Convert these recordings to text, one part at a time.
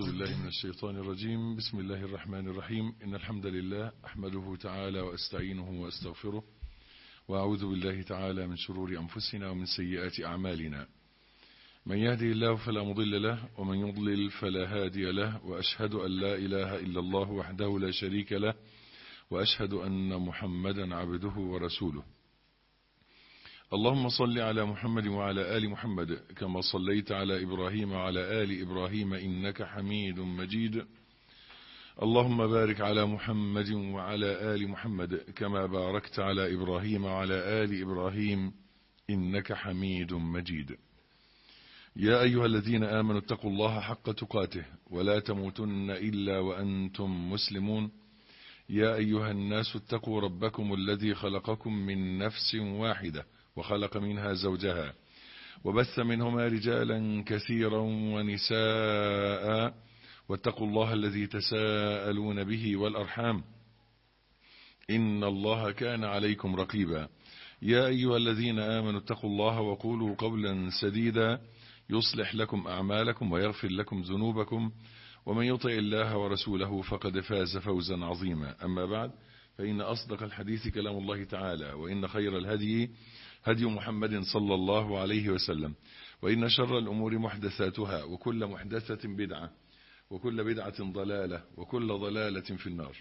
أعوذ بالله من الشيطان الرجيم بسم الله الرحمن الرحيم إن الحمد لله أحمده تعالى وأستعينه وأستغفره وأعوذ بالله تعالى من شرور أنفسنا ومن سيئات أعمالنا من يهدي الله فلا مضل له ومن يضلل فلا هادي له وأشهد أن لا إله إلا الله وحده لا شريك له وأشهد أن محمدا عبده ورسوله اللهم صل على محمد وعلى آل محمد كما صليت على إبراهيم وعلى آل إبراهيم إنك حميد مجيد اللهم بارك على محمد وعلى آل محمد كما باركت على إبراهيم وعلى آل إبراهيم إنك حميد مجيد يا أيها الذين آمنوا اتقوا الله حق تقاته ولا تموتن إلا وأنتم مسلمون يا أيها الناس اتقوا ربكم الذي خلقكم من نفس واحدة وخلق منها زوجها وبث منهما رجالا كثيرا ونساء واتقوا الله الذي تساءلون به والأرحام إن الله كان عليكم رقيبا يا أيها الذين آمنوا اتقوا الله وقولوا قولا سديدا يصلح لكم أعمالكم ويغفر لكم ذنوبكم ومن يطع الله ورسوله فقد فاز فوزا عظيما أما بعد فإن أصدق الحديث كلام الله تعالى وإن خير الهدي هدي محمد صلى الله عليه وسلم وإن شر الأمور محدثاتها وكل محدثة بدعة وكل بدعة ضلالة وكل ضلالة في النار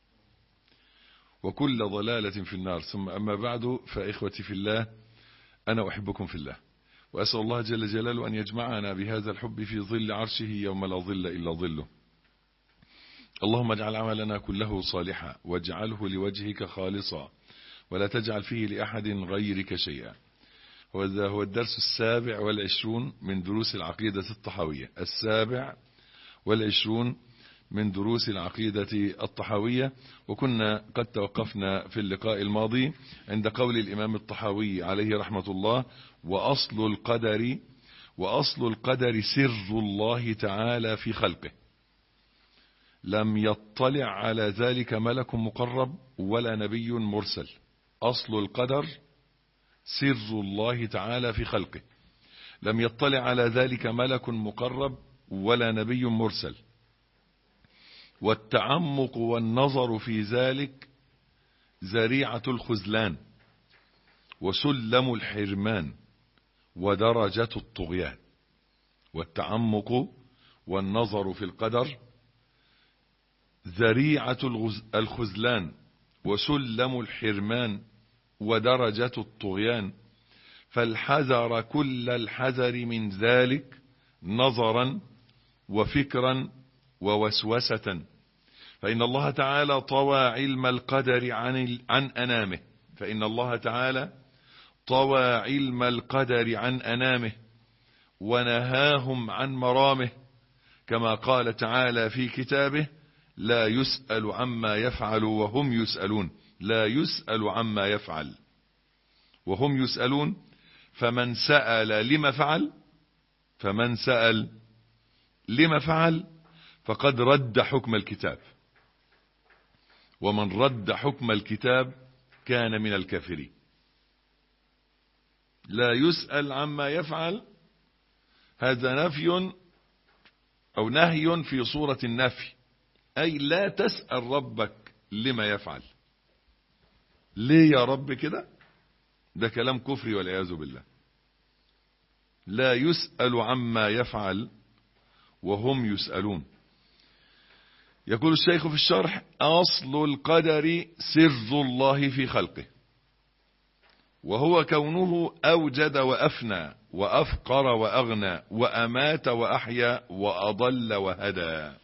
وكل ضلالة في النار ثم أما بعد فإخوتي في الله أنا أحبكم في الله وأسأل الله جل جلاله أن يجمعنا بهذا الحب في ظل عرشه يوم لا ظل إلا ظله اللهم اجعل عملنا كله صالحا واجعله لوجهك خالصا ولا تجعل فيه لأحد غيرك شيئا وهذا هو الدرس السابع والعشرون من دروس العقيدة الطحاوية السابع والعشرون من دروس العقيدة الطحاوية وكنا قد توقفنا في اللقاء الماضي عند قول الإمام الطحاوي عليه رحمة الله وأصل القدر وأصل القدر سر الله تعالى في خلقه لم يطلع على ذلك ملك مقرب ولا نبي مرسل أصل القدر سر الله تعالى في خلقه لم يطلع على ذلك ملك مقرب ولا نبي مرسل والتعمق والنظر في ذلك زريعة الخذلان وسلم الحرمان ودرجة الطغيان والتعمق والنظر في القدر ذريعة الخذلان وسلم الحرمان ودرجة الطغيان فالحذر كل الحذر من ذلك نظرا وفكرا ووسوسة فإن الله تعالى طوى علم القدر عن, عن أنامه فإن الله تعالى طوى علم القدر عن أنامه ونهاهم عن مرامه كما قال تعالى في كتابه لا يسأل عما يفعل وهم يسألون لا يسأل عما يفعل وهم يسألون فمن سأل لما فعل فمن سأل لما فعل فقد رد حكم الكتاب ومن رد حكم الكتاب كان من الكافرين لا يسأل عما يفعل هذا نفي أو نهي في صورة النفي أي لا تسأل ربك لما يفعل ليه يا رب كده ده كلام كفري والعياذ بالله لا يسأل عما يفعل وهم يسألون يقول الشيخ في الشرح أصل القدر سر الله في خلقه وهو كونه أوجد وأفنى وأفقر وأغنى وأمات وأحيا وأضل وهدى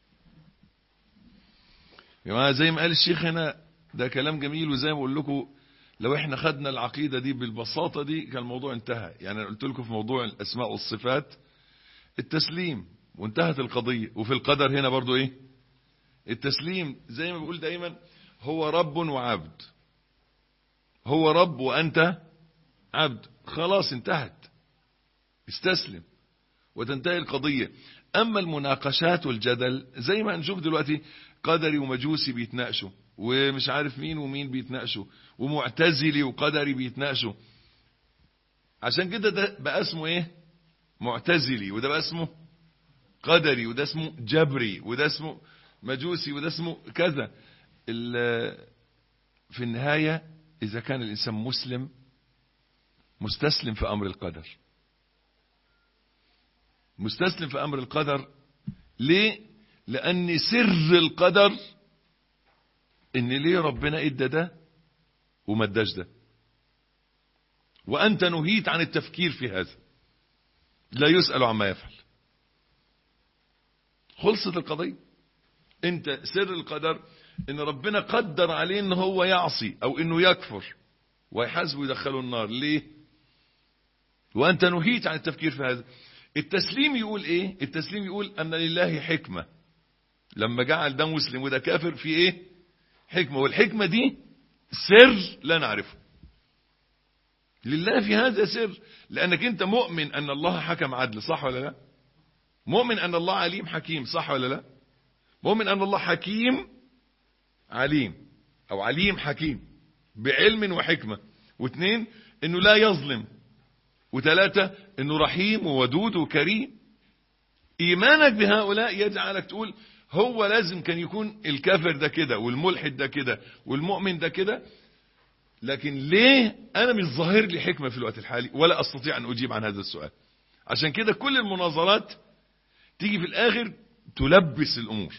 يا زي ما قال الشيخ هنا ده كلام جميل وزي ما بقول لكم لو احنا خدنا العقيدة دي بالبساطة دي كان الموضوع انتهى يعني انا قلت لكم في موضوع الاسماء والصفات التسليم وانتهت القضية وفي القدر هنا برضو ايه التسليم زي ما بقول دايما هو رب وعبد هو رب وانت عبد خلاص انتهت استسلم وتنتهي القضية اما المناقشات والجدل زي ما هنشوف دلوقتي قدري ومجوسي بيتناقشوا ومش عارف مين ومين بيتناقشوا ومعتزلي وقدري بيتناقشوا عشان كده ده بقى اسمه ايه معتزلي وده بقى اسمه قدري وده اسمه جبري وده اسمه مجوسي وده اسمه كذا في النهاية إذا كان الإنسان مسلم مستسلم في أمر القدر مستسلم في أمر القدر ليه لأن سر القدر إن ليه ربنا إدى ده وما اداش ده وأنت نهيت عن التفكير في هذا لا يسأل عما يفعل خلصت القضية انت سر القدر ان ربنا قدر عليه ان هو يعصي او انه يكفر ويحاسبه ويدخله النار ليه وانت نهيت عن التفكير في هذا التسليم يقول ايه التسليم يقول ان لله حكمة لما جعل ده مسلم وده كافر في ايه حكمة والحكمة دي سر لا نعرفه لله في هذا سر لانك انت مؤمن ان الله حكم عدل صح ولا لا مؤمن ان الله عليم حكيم صح ولا لا مؤمن ان الله حكيم عليم او عليم حكيم بعلم وحكمة واثنين انه لا يظلم وثلاثة انه رحيم وودود وكريم ايمانك بهؤلاء يجعلك تقول هو لازم كان يكون الكافر ده كده والملحد ده كده والمؤمن ده كده لكن ليه انا مش ظاهر لي حكمة في الوقت الحالي ولا استطيع ان اجيب عن هذا السؤال عشان كده كل المناظرات تيجي في الاخر تلبس الامور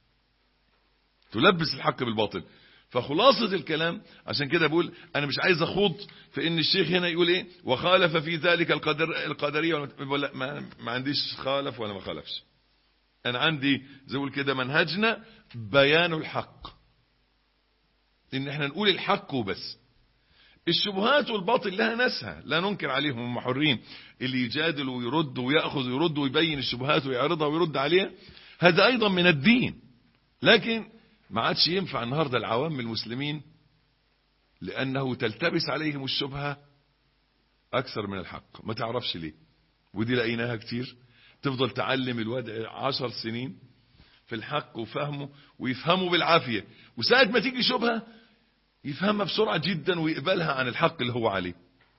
تلبس الحق بالباطل فخلاصة الكلام عشان كده بقول انا مش عايز اخوض في ان الشيخ هنا يقول ايه وخالف في ذلك القدر القدرية ولا ما, ما عنديش خالف ولا ما خالفش انا عندي زي اقول كده منهجنا بيان الحق ان احنا نقول الحق وبس الشبهات والباطل لها ناسها لا ننكر عليهم هم حرين اللي يجادل ويرد ويأخذ ويرد ويبين الشبهات ويعرضها ويرد عليها هذا ايضا من الدين لكن ما عادش ينفع النهاردة العوام المسلمين لأنه تلتبس عليهم الشبهة أكثر من الحق ما تعرفش ليه ودي لقيناها كتير تفضل تعلم الوضع عشر سنين في الحق وفهمه ويفهمه بالعافية وساعة ما تيجي شبهة يفهمها بسرعة جدا ويقبلها عن الحق اللي هو عليه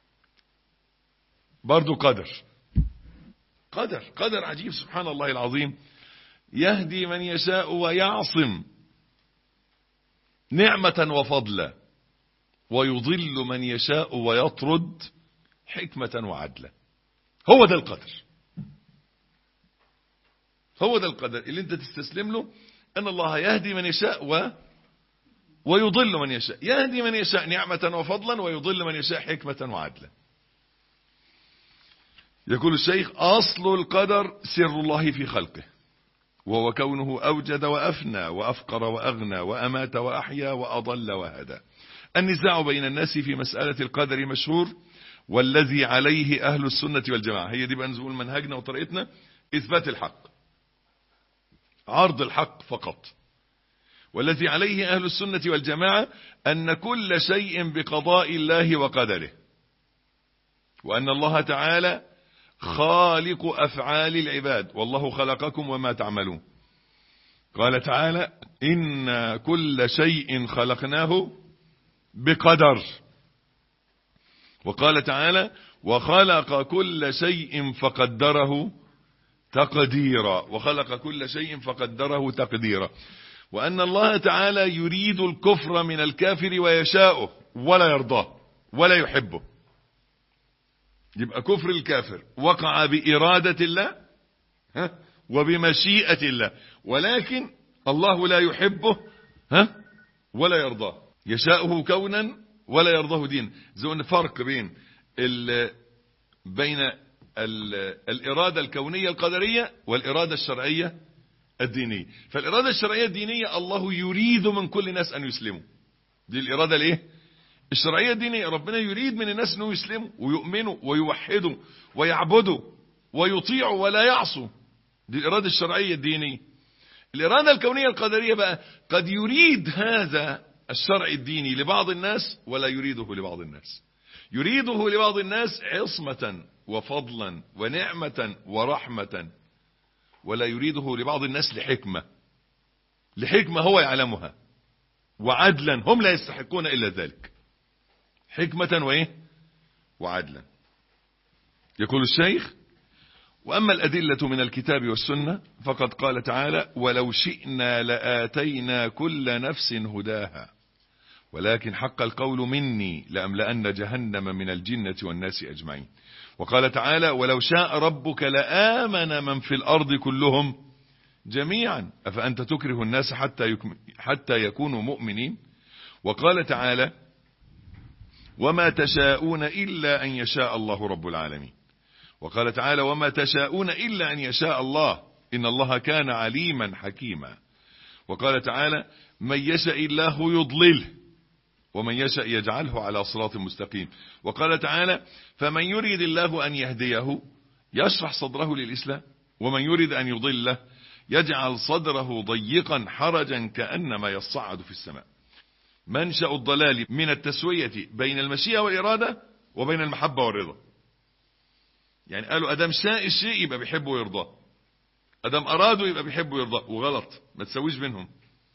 برضو قدر قدر قدر عجيب سبحان الله العظيم يهدي من يشاء ويعصم نعمة وفضلا ويضل من يشاء ويطرد حكمة وعدلا هو ده القدر هو ده القدر اللي انت تستسلم له ان الله يهدي من يشاء و ويضل من يشاء يهدي من يشاء نعمة وفضلا ويضل من يشاء حكمة وعدلا يقول الشيخ أصل القدر سر الله في خلقه وهو كونه أوجد وأفنى وأفقر وأغنى وأمات وأحيا وأضل وهدى النزاع بين الناس في مسألة القدر مشهور والذي عليه أهل السنة والجماعة هي دي بقى نقول منهجنا وطريقتنا إثبات الحق عرض الحق فقط والذي عليه أهل السنة والجماعة أن كل شيء بقضاء الله وقدره وأن الله تعالى خالق أفعال العباد والله خلقكم وما تعملون قال تعالى إن كل شيء خلقناه بقدر وقال تعالى وخلق كل شيء فقدره تقديرا وخلق كل شيء فقدره تقديرا وأن الله تعالى يريد الكفر من الكافر ويشاؤه ولا يرضاه ولا يحبه يبقى كفر الكافر وقع بإرادة الله ها وبمشيئة الله ولكن الله لا يحبه ها ولا يرضاه يشاؤه كونا ولا يرضاه دين زي ان فرق بين ال بين ال الإرادة الكونية القدرية والإرادة الشرعية الدينية فالإرادة الشرعية الدينية الله يريد من كل الناس أن يسلموا دي الإرادة الايه الشرعية الدينية ربنا يريد من الناس أنه يسلموا ويؤمنوا ويوحدوا ويعبدوا ويطيعوا ولا يعصوا دي الإرادة الشرعية الدينية الإرادة الكونية القدرية بقى قد يريد هذا الشرع الديني لبعض الناس ولا يريده لبعض الناس يريده لبعض الناس عصمة وفضلا ونعمة ورحمة ولا يريده لبعض الناس لحكمة لحكمة هو يعلمها وعدلا هم لا يستحقون إلا ذلك حكمة وإيه وعدلا يقول الشيخ وأما الأدلة من الكتاب والسنة فقد قال تعالى ولو شئنا لآتينا كل نفس هداها ولكن حق القول مني لأملأن جهنم من الجنة والناس أجمعين وقال تعالى ولو شاء ربك لآمن من في الأرض كلهم جميعا أفأنت تكره الناس حتى, حتى يكونوا مؤمنين وقال تعالى وما تشاءون إلا أن يشاء الله رب العالمين وقال تعالى وما تشاءون إلا أن يشاء الله إن الله كان عليما حكيما وقال تعالى من يشاء الله يضلله ومن يشاء يجعله على صراط مستقيم وقال تعالى فمن يريد الله أن يهديه يشرح صدره للإسلام ومن يريد أن يضله يجعل صدره ضيقا حرجا كأنما يصعد في السماء منشأ الضلال من التسوية بين المشيئة والإرادة وبين المحبة والرضا يعني قالوا أدام شاء الشيء يبقى بيحبه ويرضاه أدام أرادوا يبقى بيحبه ويرضاه وغلط ما تسويش بينهم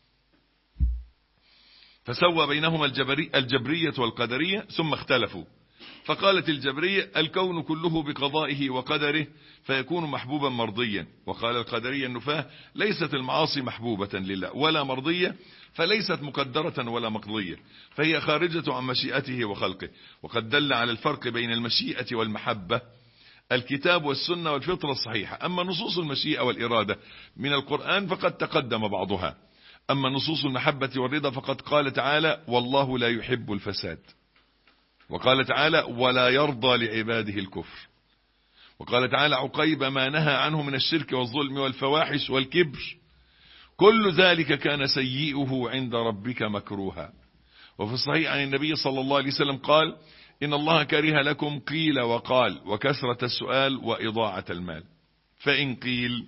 فسوى بينهما الجبري الجبرية والقدرية ثم اختلفوا فقالت الجبرية الكون كله بقضائه وقدره فيكون محبوبا مرضيا وقال القدرية النفاه ليست المعاصي محبوبة لله ولا مرضية فليست مقدرة ولا مقضية فهي خارجة عن مشيئته وخلقه وقد دل على الفرق بين المشيئة والمحبة الكتاب والسنة والفطرة الصحيحة أما نصوص المشيئة والإرادة من القرآن فقد تقدم بعضها أما نصوص المحبة والرضا فقد قال تعالى والله لا يحب الفساد وقال تعالى ولا يرضى لعباده الكفر وقال تعالى عقيب ما نهى عنه من الشرك والظلم والفواحش والكبر كل ذلك كان سيئه عند ربك مكروها وفي الصحيح عن النبي صلى الله عليه وسلم قال إن الله كره لكم قيل وقال وكثرة السؤال وإضاعة المال فإن قيل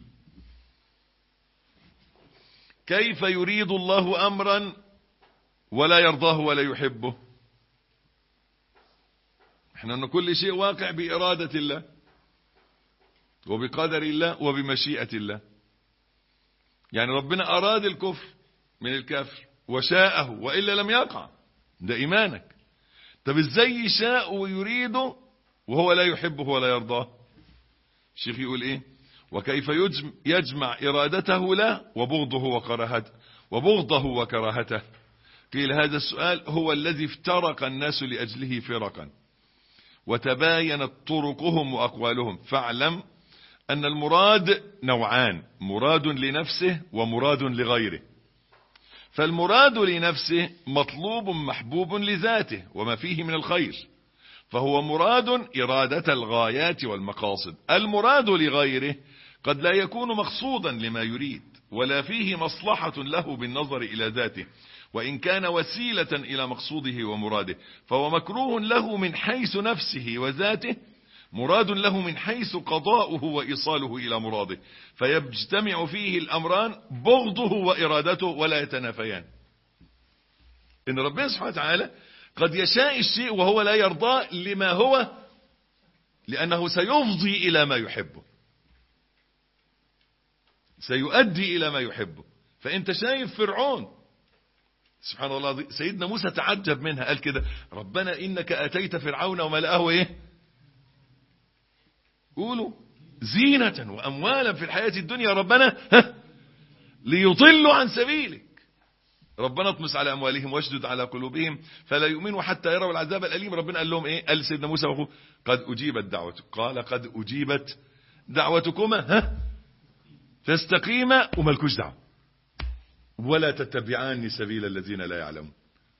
كيف يريد الله أمرا ولا يرضاه ولا يحبه احنا ان كل شيء واقع بإرادة الله وبقدر الله وبمشيئة الله يعني ربنا أراد الكفر من الكافر وشاءه وإلا لم يقع ده إيمانك طب ازاي يشاء ويريده وهو لا يحبه ولا يرضاه الشيخ يقول ايه وكيف يجمع إرادته له وبغضه وكراهته وبغضه وكراهته قيل هذا السؤال هو الذي افترق الناس لأجله فرقا وتباينت طرقهم وأقوالهم فاعلم أن المراد نوعان مراد لنفسه ومراد لغيره فالمراد لنفسه مطلوب محبوب لذاته وما فيه من الخير فهو مراد إرادة الغايات والمقاصد المراد لغيره قد لا يكون مقصودا لما يريد ولا فيه مصلحة له بالنظر إلى ذاته وإن كان وسيلة إلى مقصوده ومراده فهو مكروه له من حيث نفسه وذاته مراد له من حيث قضاؤه وإيصاله إلى مراده فيجتمع فيه الأمران بغضه وإرادته ولا يتنافيان إن ربنا سبحانه وتعالى قد يشاء الشيء وهو لا يرضاه لما هو لأنه سيفضي إلى ما يحبه سيؤدي إلى ما يحبه فأنت شايف فرعون سبحان الله سيدنا موسى تعجب منها قال كده ربنا إنك أتيت فرعون وملأه إيه قولوا زينة وأموالا في الحياة الدنيا ربنا ها ليضلوا عن سبيلك ربنا اطمس على أموالهم واشدد على قلوبهم فلا يؤمنوا حتى يروا العذاب الأليم ربنا قال لهم إيه قال سيدنا موسى وأخوه قد أجيبت دعوتك قال قد أجيبت دعوتكما ها فاستقيما وملكوش دعوه ولا تتبعان سبيل الذين لا يعلمون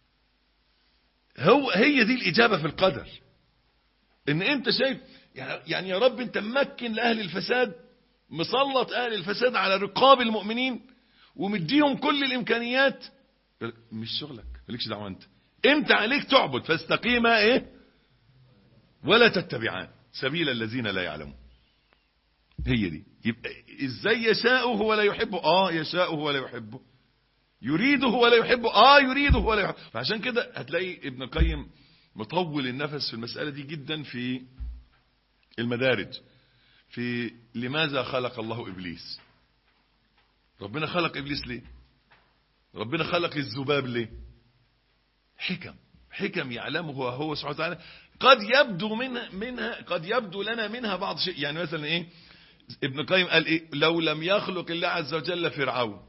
هو هي دي الإجابة في القدر ان انت شايف يعني يا رب انت ممكن لأهل الفساد مسلط أهل الفساد على رقاب المؤمنين ومديهم كل الإمكانيات مش شغلك مالكش دعوة انت انت عليك تعبد فاستقيما ايه ولا تتبعان سبيل الذين لا يعلمون هي دي يبقى ازاي يشاءه ولا يحبه اه يشاءه ولا يحبه يريده ولا يحبه اه يريده ولا يحبه فعشان كده هتلاقي ابن القيم مطول النفس في المسألة دي جدا في المدارج في لماذا خلق الله إبليس ربنا خلق إبليس ليه ربنا خلق الذباب ليه حكم حكم يعلمه هو سبحانه وتعالى قد يبدو منها, منها قد يبدو لنا منها بعض شيء يعني مثلا ايه ابن القيم قال ايه لو لم يخلق الله عز وجل فرعون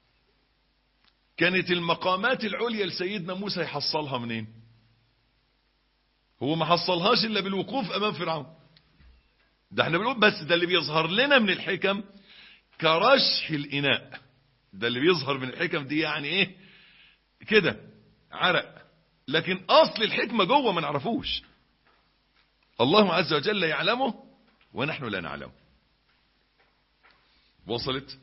كانت المقامات العليا لسيدنا موسى يحصلها منين هو ما حصلهاش الا بالوقوف امام فرعون ده احنا بنقول بس ده اللي بيظهر لنا من الحكم كرشح الاناء ده اللي بيظهر من الحكم دي يعني ايه كده عرق لكن اصل الحكمة جوه ما نعرفوش الله عز وجل يعلمه ونحن لا نعلمه وصلت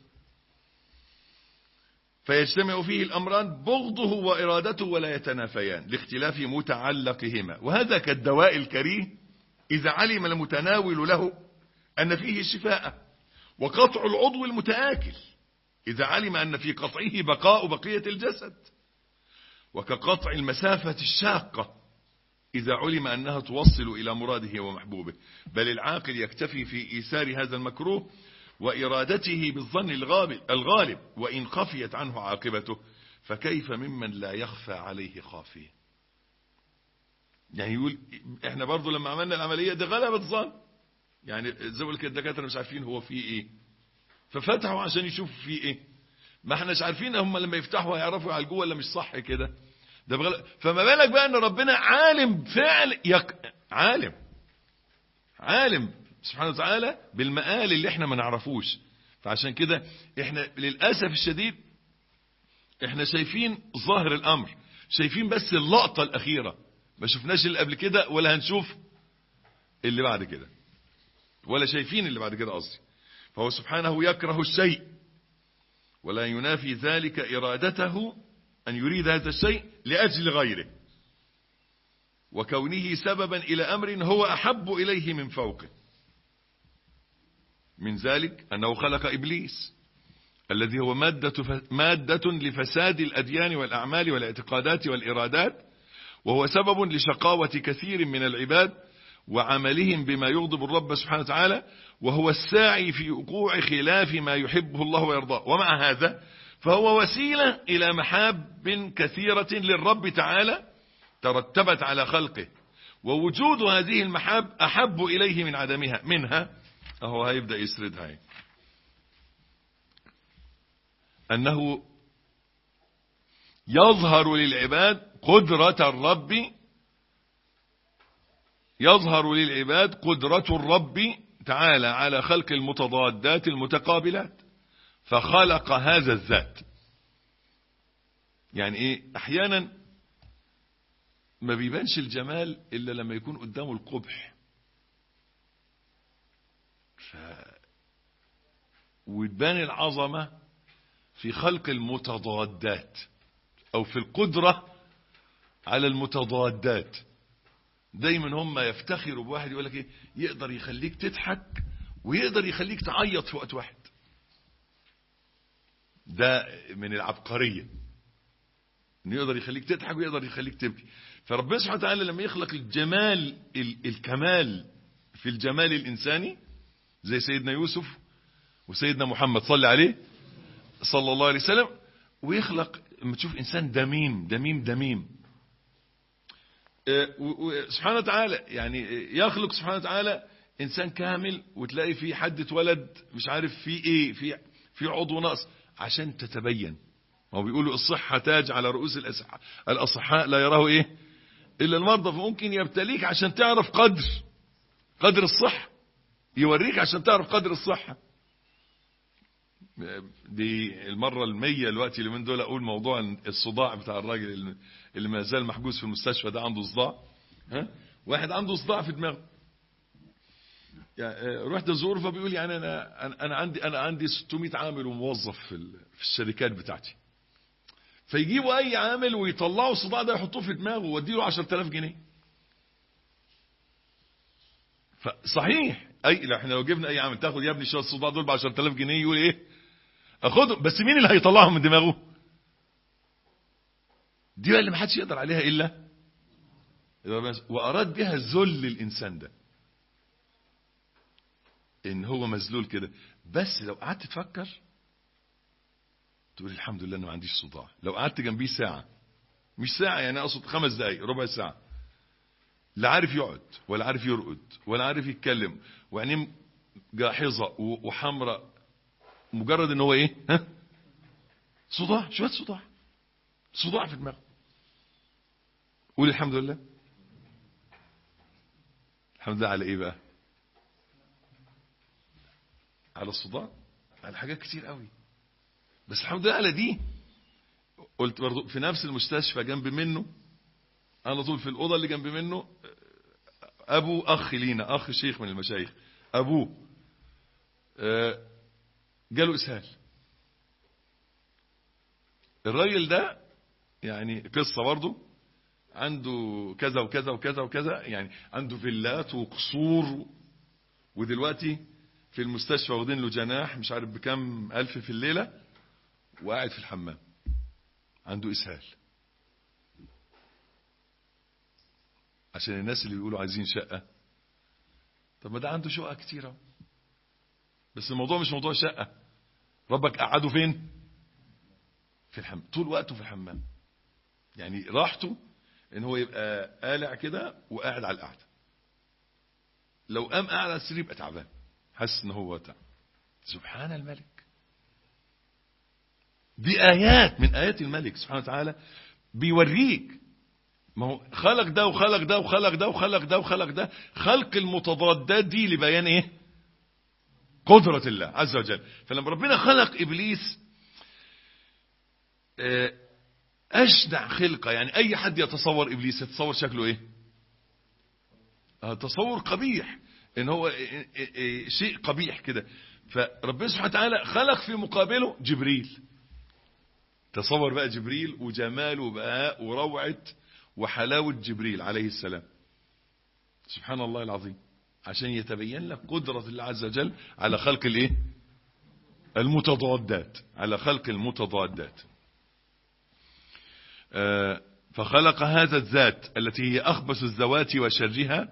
فيجتمع فيه الأمران بغضه وإرادته ولا يتنافيان لاختلاف متعلقهما وهذا كالدواء الكريه إذا علم المتناول له أن فيه شفاء وقطع العضو المتآكل إذا علم أن في قطعه بقاء بقية الجسد وكقطع المسافة الشاقة إذا علم أنها توصل إلى مراده ومحبوبه بل العاقل يكتفي في إيسار هذا المكروه وإرادته بالظن الغالب وإن خفيت عنه عاقبته فكيف ممن لا يخفى عليه خافية يعني يقول احنا برضو لما عملنا العملية دي غلبت ظن يعني زي ما الدكاترة مش عارفين هو فيه ايه ففتحوا عشان يشوفوا فيه ايه ما احناش عارفين هم لما يفتحوا هيعرفوا يعالجوه ولا مش صح كده ده بغل... فما بالك بقى ان ربنا عالم فعل يق... عالم عالم سبحانه وتعالى بالمقال اللي احنا ما نعرفوش فعشان كده احنا للأسف الشديد احنا شايفين ظاهر الامر شايفين بس اللقطة الاخيرة ما شفناش اللي قبل كده ولا هنشوف اللي بعد كده ولا شايفين اللي بعد كده قصدي فهو سبحانه يكره الشيء ولا ينافي ذلك ارادته ان يريد هذا الشيء لاجل غيره وكونه سببا الى امر هو احب اليه من فوقه من ذلك أنه خلق إبليس الذي هو مادة, مادة لفساد الأديان والأعمال والاعتقادات والإرادات وهو سبب لشقاوة كثير من العباد وعملهم بما يغضب الرب سبحانه وتعالى وهو الساعي في وقوع خلاف ما يحبه الله ويرضاه ومع هذا فهو وسيلة إلى محاب كثيرة للرب تعالى ترتبت على خلقه ووجود هذه المحاب أحب إليه من عدمها منها اهو هيبدأ يسردها هي. انه يظهر للعباد قدرة الرب يظهر للعباد قدرة الرب تعالى على خلق المتضادات المتقابلات فخلق هذا الذات يعني ايه احيانا ما بيبانش الجمال الا لما يكون قدامه القبح ف... وتبان العظمة في خلق المتضادات او في القدرة على المتضادات دايما هم يفتخروا بواحد يقول لك ايه يقدر يخليك تضحك ويقدر يخليك تعيط في وقت واحد ده من العبقرية انه يقدر يخليك تضحك ويقدر يخليك تبكي فربنا سبحانه وتعالى لما يخلق الجمال الكمال في الجمال الإنساني زي سيدنا يوسف وسيدنا محمد صلى عليه صلى الله عليه وسلم ويخلق لما تشوف إنسان دميم دميم دميم سبحانه وتعالى يعني يخلق سبحانه وتعالى إنسان كامل وتلاقي فيه حد اتولد مش عارف فيه إيه في في عضو نقص عشان تتبين ما هو بيقولوا الصحة تاج على رؤوس الأصحاء الأصحاء لا يراه إيه إلا المرضى فممكن يبتليك عشان تعرف قدر قدر الصحة يوريك عشان تعرف قدر الصحة دي المرة المية الوقت اللي من دول أقول موضوع الصداع بتاع الراجل اللي ما زال محجوز في المستشفى ده عنده صداع ها واحد عنده صداع في دماغه يعني رحت ازور فبيقول يعني انا انا عندي انا عندي 600 عامل وموظف في في الشركات بتاعتي فيجيبوا اي عامل ويطلعوا الصداع ده يحطوه في دماغه ويديله 10000 جنيه فصحيح اي لا احنا لو جبنا اي عامل تاخد يا ابني شويه الصداع دول ب 10000 جنيه يقول ايه اخدهم بس مين اللي هيطلعهم من دماغه دي بقى اللي ما حدش يقدر عليها الا واراد بها ذل الانسان ده ان هو مذلول كده بس لو قعدت تفكر تقول الحمد لله انه ما عنديش صداع لو قعدت جنبيه ساعة مش ساعة يعني اقصد خمس دقايق ربع ساعة لا عارف يقعد ولا عارف يرقد ولا عارف يتكلم وعينيه جاحظة وحمراء مجرد ان هو ايه ها صداع شوية صداع صداع في دماغه قول الحمد لله الحمد لله على ايه بقى على الصداع على حاجات كتير قوي بس الحمد لله على دي قلت برضو في نفس المستشفى جنب منه على طول في الأوضة اللي جنب منه أبو أخ لينا أخ شيخ من المشايخ أبوه جاله إسهال الراجل ده يعني قصة برضه عنده كذا وكذا وكذا وكذا يعني عنده فيلات وقصور ودلوقتي في المستشفى واخدين له جناح مش عارف بكم ألف في الليلة وقاعد في الحمام عنده إسهال عشان الناس اللي بيقولوا عايزين شقة طب ما ده عنده شقة كتيرة بس الموضوع مش موضوع شقة ربك قعده فين في الحمام طول وقته في الحمام يعني راحته ان هو يبقى قالع كده وقاعد على القعده لو قام قاعد على السرير يبقى تعبان حاسس ان هو تعب سبحان الملك دي ايات من ايات الملك سبحانه وتعالى بيوريك ما هو خلق ده وخلق ده وخلق ده وخلق ده وخلق ده خلق المتضادات دي لبيان ايه قدرة الله عز وجل فلما ربنا خلق ابليس اشنع خلقة يعني اي حد يتصور ابليس يتصور شكله ايه تصور قبيح ان هو شيء قبيح كده فربنا سبحانه وتعالى خلق في مقابله جبريل تصور بقى جبريل وجمال وبهاء وروعة وحلاوة جبريل عليه السلام سبحان الله العظيم عشان يتبين لك قدرة الله عز وجل على خلق الايه المتضادات على خلق المتضادات آه فخلق هذا الذات التي هي أخبث الذوات وشرها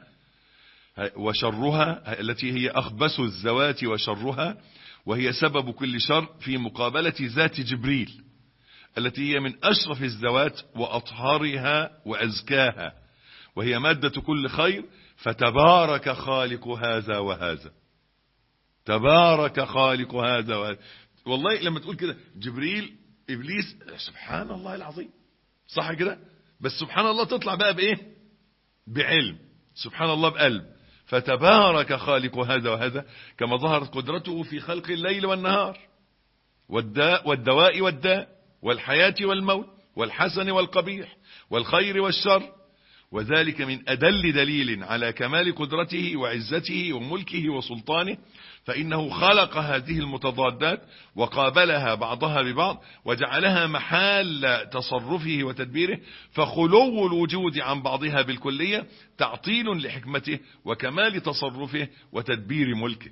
وشرها التي هي أخبث الذوات وشرها وهي سبب كل شر في مقابلة ذات جبريل التي هي من أشرف الذوات وأطهارها وأزكاها وهي مادة كل خير فتبارك خالق هذا وهذا تبارك خالق هذا وهذا والله لما تقول كده جبريل إبليس سبحان الله العظيم صح كده بس سبحان الله تطلع بقى بإيه بعلم سبحان الله بقلب فتبارك خالق هذا وهذا كما ظهرت قدرته في خلق الليل والنهار والداء والدواء والداء والحياة والموت والحسن والقبيح والخير والشر وذلك من أدل دليل على كمال قدرته وعزته وملكه وسلطانه فإنه خلق هذه المتضادات وقابلها بعضها ببعض وجعلها محال تصرفه وتدبيره فخلو الوجود عن بعضها بالكلية تعطيل لحكمته وكمال تصرفه وتدبير ملكه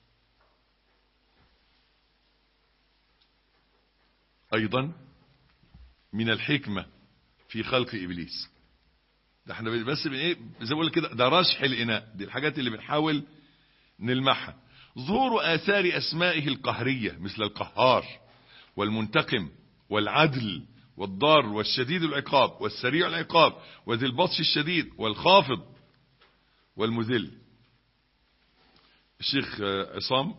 أيضا من الحكمة في خلق إبليس ده احنا بس من ايه زي ما بقول كده ده رشح الإناء دي الحاجات اللي بنحاول نلمحها ظهور آثار أسمائه القهرية مثل القهار والمنتقم والعدل والضار والشديد العقاب والسريع العقاب وذي البطش الشديد والخافض والمذل الشيخ عصام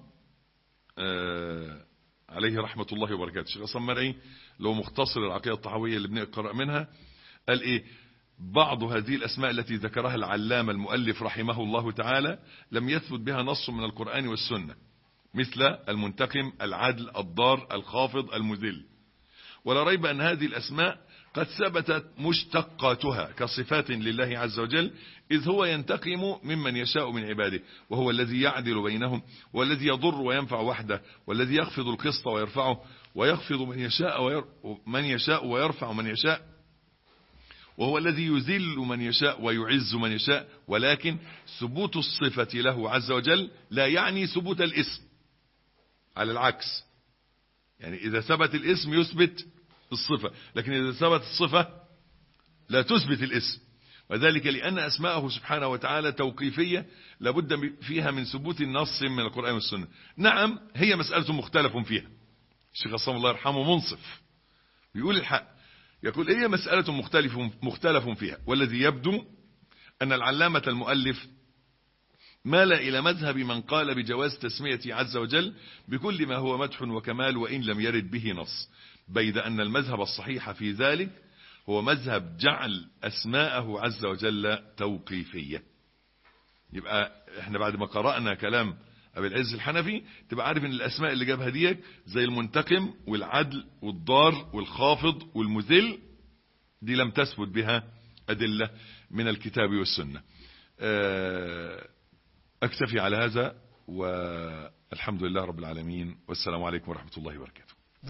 عليه رحمة الله وبركاته الشيخ عصام مرعي لو مختصر العقيدة الطحوية اللي بنقرأ منها قال ايه بعض هذه الأسماء التي ذكرها العلامة المؤلف رحمه الله تعالى لم يثبت بها نص من القرآن والسنة مثل المنتقم العدل الضار الخافض المذل ولا ريب أن هذه الأسماء قد ثبتت مشتقاتها كصفات لله عز وجل إذ هو ينتقم ممن يشاء من عباده وهو الذي يعدل بينهم والذي يضر وينفع وحده والذي يخفض القسط ويرفعه ويخفض من يشاء, وير من يشاء ويرفع من يشاء وهو الذي يذل من يشاء ويعز من يشاء ولكن ثبوت الصفة له عز وجل لا يعني ثبوت الاسم على العكس يعني إذا ثبت الاسم يثبت الصفة لكن إذا ثبت الصفة لا تثبت الاسم وذلك لأن أسماءه سبحانه وتعالى توقيفية لابد فيها من ثبوت النص من القرآن والسنة نعم هي مسألة مختلف فيها الشيخ عصام الله يرحمه منصف بيقول الحق يقول هي مسألة مختلف, مختلف فيها والذي يبدو أن العلامة المؤلف مال إلى مذهب من قال بجواز تسمية عز وجل بكل ما هو مدح وكمال وإن لم يرد به نص بيد أن المذهب الصحيح في ذلك هو مذهب جعل أسماءه عز وجل توقيفية يبقى احنا بعد ما قرأنا كلام أبي العز الحنفي تبقى عارف ان الأسماء اللي جابها ديك زي المنتقم والعدل والضار والخافض والمذل دي لم تثبت بها أدلة من الكتاب والسنة أكتفي على هذا والحمد لله رب العالمين والسلام عليكم ورحمة الله وبركاته